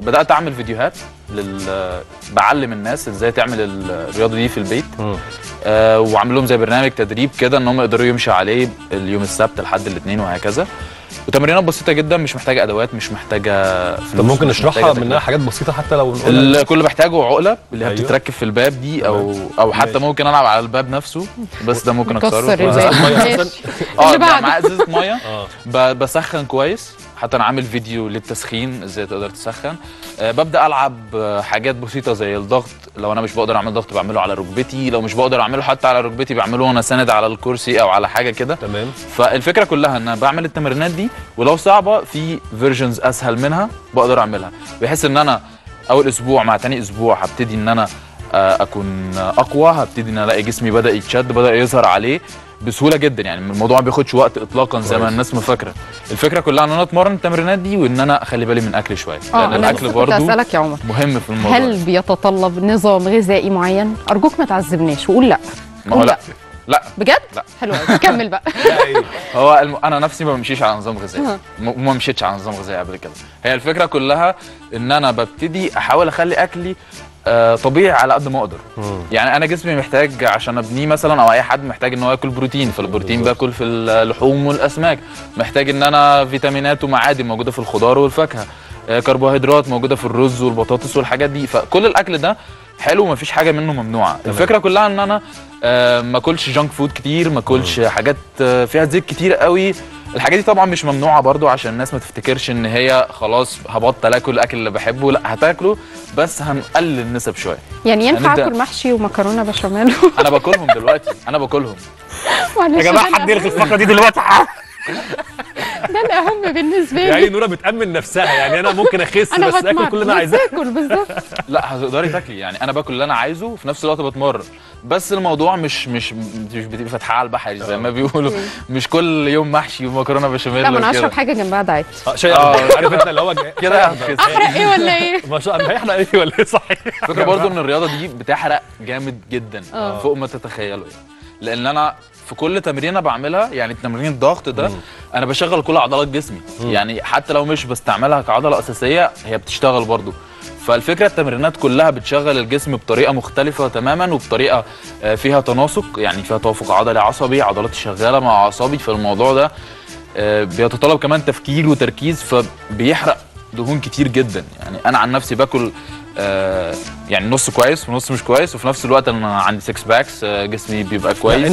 بدات اعمل فيديوهات لل بعلم الناس ازاي تعمل الرياضه دي في البيت مم. آه وعامل لهم زي برنامج تدريب كده ان هم يقدروا يمشوا عليه اليوم السبت لحد الاثنين وهكذا وتمرينات بسيطه جدا مش محتاجه ادوات مش محتاجه فلوس طب ممكن مش نشرحها محتاجة منها حاجات بسيطه حتى لو نقول ال- كل اللي محتاجه عقله اللي هي أيوه. بتتركب في الباب دي او او حتى ماشي. ممكن العب على الباب نفسه بس ده ممكن اكسره كسر ف- الباب مية ماشي. مثلاً؟ اه اللي ده بعده. معاه ازازه ميه اه ب- بسخن كويس حتى انا عامل فيديو للتسخين ازاي تقدر تسخن أه ببدا العب آه، حاجات بسيطه زي الضغط لو انا مش بقدر اعمل ضغط بعمله على ركبتي لو مش بقدر اعمله حتى على ركبتي بعمله وانا ساند على الكرسي او على حاجه كده تمام فالفكره كلها ان انا بعمل التمرينات دي ولو صعبه في فيرجنز اسهل منها بقدر اعملها بحيث ان انا اول اسبوع مع تاني اسبوع هبتدي ان انا آه، اكون اقوى هبتدي ان الاقي جسمي بدا يتشد بدا يظهر عليه بسهوله جدا يعني الموضوع ما بياخدش وقت اطلاقا زي ما كويس. الناس ما فاكره الفكره كلها ان انا اتمرن التمرينات دي وان انا اخلي بالي من اكلي شويه اه لان انا الاكل كنت برضه اسالك يا عمر مهم في الموضوع هل بيتطلب نظام غذائي معين ارجوك ما تعذبناش وقول لا ما هو قول لا لا بجد لا. حلو قوي كمل بقى هو الم... انا نفسي ما بمشيش على نظام غذائي أها. م- ما مشيتش على نظام غذائي قبل كده هي الفكره كلها ان انا ببتدي احاول اخلي اكلي آه طبيعي على قد ما اقدر مم. يعني انا جسمي محتاج عشان ابنيه مثلا او اي حد محتاج ان هو ياكل بروتين فالبروتين بالظبط. باكل في اللحوم والاسماك محتاج ان انا فيتامينات ومعادن موجوده في الخضار والفاكهه آه كربوهيدرات موجوده في الرز والبطاطس والحاجات دي فكل الاكل ده حلو ومفيش حاجه منه ممنوعه تمام. الفكره كلها ان انا آه ما اكلش جانك فود كتير ما اكلش حاجات آه فيها زيت كتير قوي الحاجات دي طبعا مش ممنوعه برضو عشان الناس ما تفتكرش ان هي خلاص هبطل اكل الاكل اللي بحبه لا هتاكله بس هنقلل النسب شويه يعني ينفع هنبدأ- اكل محشي ومكرونه بشاميل انا باكلهم دلوقتي انا باكلهم معلش يا جماعه ده حد يلغي الأهم- الفقره دي دلوقتي ده الاهم بالنسبه يعني لي نورا بتامن نفسها يعني انا ممكن اخس انا بس اكل كل اللي انا عايزاه باكل بالظبط لا هتقدري تاكلي يعني انا باكل اللي انا عايزه وفي نفس الوقت بتمرن بس الموضوع مش مش مش بتبقى فاتحه على البحر زي ما بيقولوا مش كل يوم محشي ومكرونه بشاميل لا ما انا وكده. اشرب حاجه جنبها دايت اه شاي آه. عارف انت اللي هو جاي- كده هتخس. احرق ايه ولا ايه ما شاء الله احنا ايه ولا ايه صحيح الفكره برضو ان الرياضه دي بتحرق جامد جدا آه. فوق ما تتخيلوا يعني لان انا في كل تمرينه بعملها يعني تمرين الضغط ده مم. انا بشغل كل عضلات جسمي يعني حتى لو مش بستعملها كعضله اساسيه هي بتشتغل برضو فالفكره التمرينات كلها بتشغل الجسم بطريقه مختلفه تماما وبطريقه آه، فيها تناسق يعني فيها توافق عضلي عصبي عضلات شغاله مع اعصابي فالموضوع ده آه، بيتطلب كمان تفكير وتركيز فبيحرق دهون كتير جدا يعني انا عن نفسي باكل آه، يعني نص كويس ونص مش كويس وفي نفس الوقت انا عندي 6 باكس جسمي بيبقى كويس